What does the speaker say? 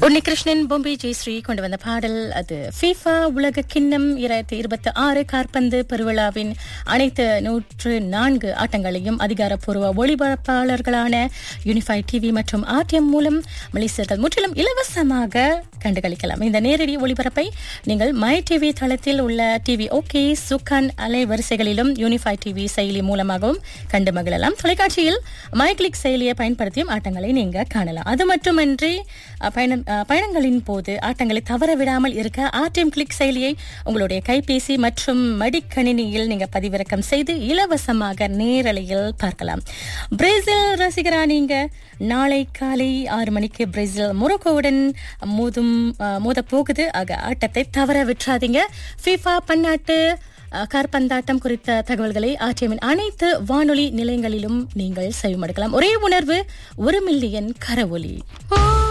உன்னிகிருஷ்ணன் பொம்பே ஜெயஸ்ரீ கொண்டு வந்த பாடல் அது ஃபீஃபா உலக கிண்ணம் இரண்டாயிரத்தி இருபத்தி ஆறு கார்பந்து பெருவிழாவின் அனைத்து நூற்று நான்கு ஆட்டங்களையும் அதிகாரப்பூர்வ ஒளிபரப்பாளர்களான யூனிஃபை டிவி மற்றும் ஆர்டிஎம் மூலம் மலேசியர்கள் முற்றிலும் இலவசமாக கண்டுகளிக்கலாம் இந்த நேரடி ஒளிபரப்பை நீங்கள் மை டிவி தளத்தில் உள்ள டிவி ஓகே சுக்கான் அலைவரிசைகளிலும் யூனிஃபை டிவி செயலி மூலமாகவும் கண்டு மகிழலாம் தொலைக்காட்சியில் மை கிளிக் செயலியை பயன்படுத்தியும் ஆட்டங்களை நீங்க காணலாம் அது மட்டுமின்றி அஹ், பயணம் அஹ், பயணங்களின் போது ஆட்டங்களை தவற விடாமல் இருக்க ஆர்டிஎம் கிளிக் செயலியை உங்களுடைய கைபேசி மற்றும் மடிக்கணினியில் நீங்க பதிவிறக்கம் செய்து இலவசமாக நேரலையில் பார்க்கலாம் பிரேசில் ரசிகரா நீங்க நாளை காலை ஆறு மணிக்கு பிரேசில் மொரோக்கோவுடன் மோதும் அஹ், மோதப் போகுது ஆக ஆட்டத்தை தவற விட்டுறாதீங்க ஃபீஃபா பன்னாட்டு அஹ், காற்பந்தாட்டம் குறித்த தகவல்களை ஆர்டிஎம்மின் அனைத்து வானொலி நிலையங்களிலும் நீங்கள் செவிமடுக்கலாம் ஒரே உணர்வு ஒரு மில்லியன் கரவொலி